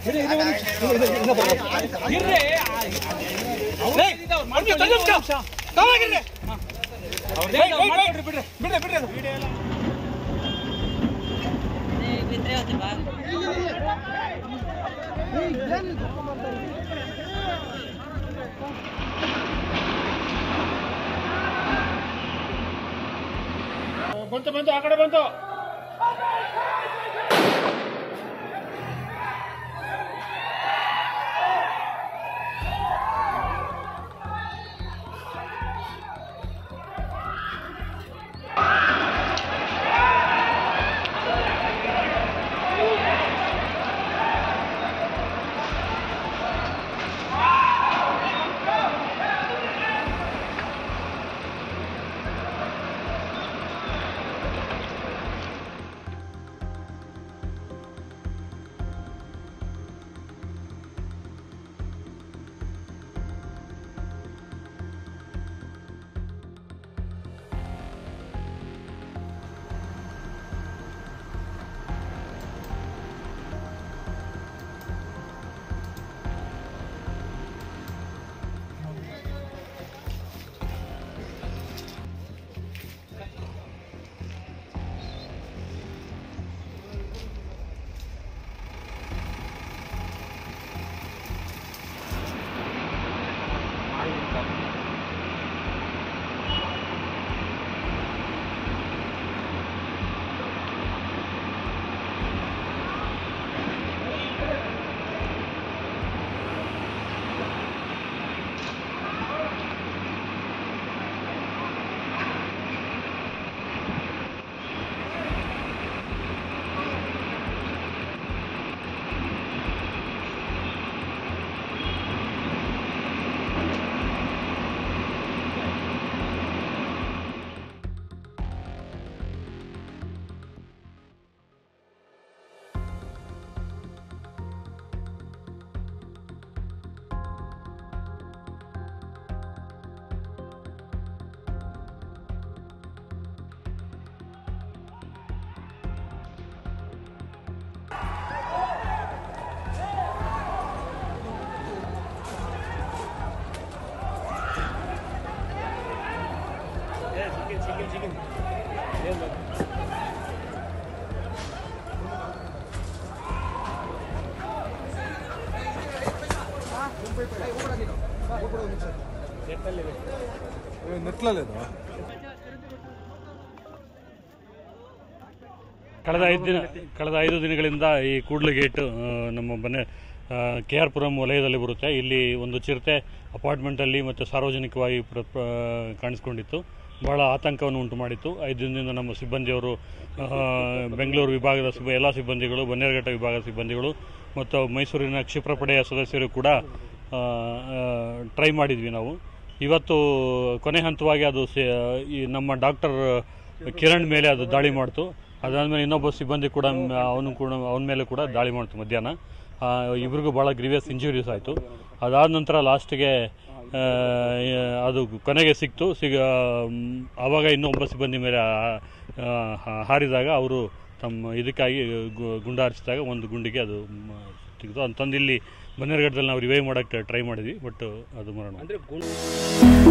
ಬಂತು ಬಂತು ಆ ಕಡೆ ಬಂತು ನೆಟ್ಲಲ್ಲಿ ಕಳೆದ ಐದು ದಿನ ಕಳೆದ ಐದು ದಿನಗಳಿಂದ ಈ ಕೂಡ್ಲುಗೇಟ್ ಆ, ನಮ್ಮ ಬನ್ನೆ ಕೆ ಆರ್ ಪುರಂ ವಲಯದಲ್ಲಿ ಬರುತ್ತೆ ಇಲ್ಲಿ ಒಂದು ಚಿರತೆ ಅಪಾರ್ಟ್ಮೆಂಟಲ್ಲಿ ಮತ್ತು ಸಾರ್ವಜನಿಕವಾಗಿ ಪ್ರ ಪ್ರ- ಕಾಣಿಸ್ಕೊಂಡಿತ್ತು ಬಹಳ ಆತಂಕವನ್ನು ಉಂಟು ಮಾಡಿತ್ತು ಐದು ದಿನದಿಂದ ನಮ್ಮ ಸಿಬ್ಬಂದಿಯವರು ಆ, ಬೆಂಗಳೂರು ವಿಭಾಗದ ಸಿಬ್ಬ ಎಲ್ಲ ಸಿಬ್ಬಂದಿಗಳು ಬನ್ನೇರುಘಟ್ಟ ವಿಭಾಗದ ಸಿಬ್ಬಂದಿಗಳು ಮತ್ತು ಮೈಸೂರಿನ ಕ್ಷಿಪ್ರ ಪಡೆಯ ಸದಸ್ಯರು ಕೂಡ ಟ್ರೈ ಮಾಡಿದ್ವಿ ನಾವು ಇವತ್ತು ಕೊನೆ ಹಂತವಾಗಿ ಅದು ಸೆ- ಈ ನಮ್ಮ ಡಾಕ್ಟರ್ ಕಿರಣ್ ಮೇಲೆ ಅದು ದಾಳಿ ಮಾಡ್ತು ಅದಾದಮೇಲೆ ಇನ್ನೊಬ್ಬ ಸಿಬ್ಬಂದಿ ಕೂಡ ಅವನು ಕೂಡ ಅವನ ಮೇಲೆ ಕೂಡ ದಾಳಿ ಮಾಡ್ತು ಮಧ್ಯಾಹ್ನ ಆ, ಇಬ್ರಿಗೂ ಭಾಳ ಗ್ರೀವಿಯಸ್ ಇಂಜುರೀಸ್ ಆಯಿತು ಅದಾದ ನಂತರ ಲಾಸ್ಟ್ಗೆ ಅದು ಕೊನೆಗೆ ಸಿಕ್ತು ಸಿಗ ಮ್, ಆವಾಗ ಇನ್ನೊಬ್ಬ ಸಿಬ್ಬಂದಿ ಮೇಲೆ ಆ- ಆ, ಹಾರಿದಾಗ ಅವರು ತಮ್ಮ ಇದಕ್ಕಾಗಿ ಗು- ಗುಂಡು ಹಾರಿಸಿದಾಗ ಒಂದು ಗುಂಡಿಗೆ ಅದು ಮ್, ಸಿಕ್ತು ಅಂತಂದು ಇಲ್ಲಿ ಬನ್ನೇರುಘಟ್ಟದಲ್ಲಿ ನಾವು ರಿವೈವ್ ಮಾಡೋಕ್ಕೆ ಟ್ರೈ ಮಾಡಿದ್ವಿ ಬಟ್ ಅದು ಮರಣ